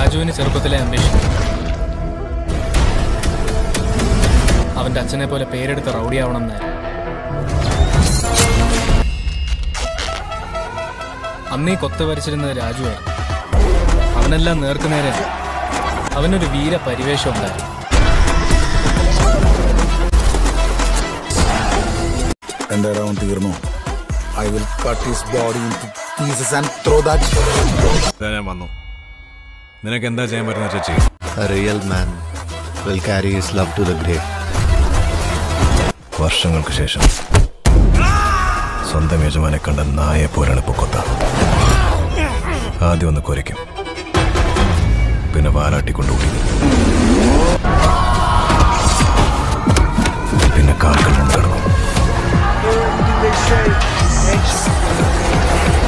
രാജുവിന് ചെറുപ്പത്തിലെ അംബിഷൻ അവന്റെ അച്ഛനെ പോലെ പേരെടുത്ത് റൗഡിയാവണം എന്നായിരുന്നു അന്നീ കൊത്ത വരച്ചിരുന്നത് രാജുവായിരുന്നു അവനെല്ലാം നേർക്കുനേരെ അവനൊരു വീര പരിവേഷം ഉണ്ടായിരുന്നു എന്റെ റൗണ്ട് തീർന്നു I will cut his body in pieces and throw that ഇതാ ഞാൻ വന്നു നിനക്ക് എന്താ ചെയ്യാൻ പറ്റുന്ന വെച്ചാൽ ചെയ്യും A real man will carry his love to the grave. വർഷങ്ങൾക്ക് ശേഷം സ്വന്തം യജമാനെ കണ്ട നായെ പോലാണ് ഇപ്പൊ കൊത്ത ആദ്യം ഒന്ന് കുരയ്ക്കും പിന്നെ വാലാട്ടിക്കൊണ്ടുപോയി പിന്നെ കാൽക്കണ്ടും കിടക്കും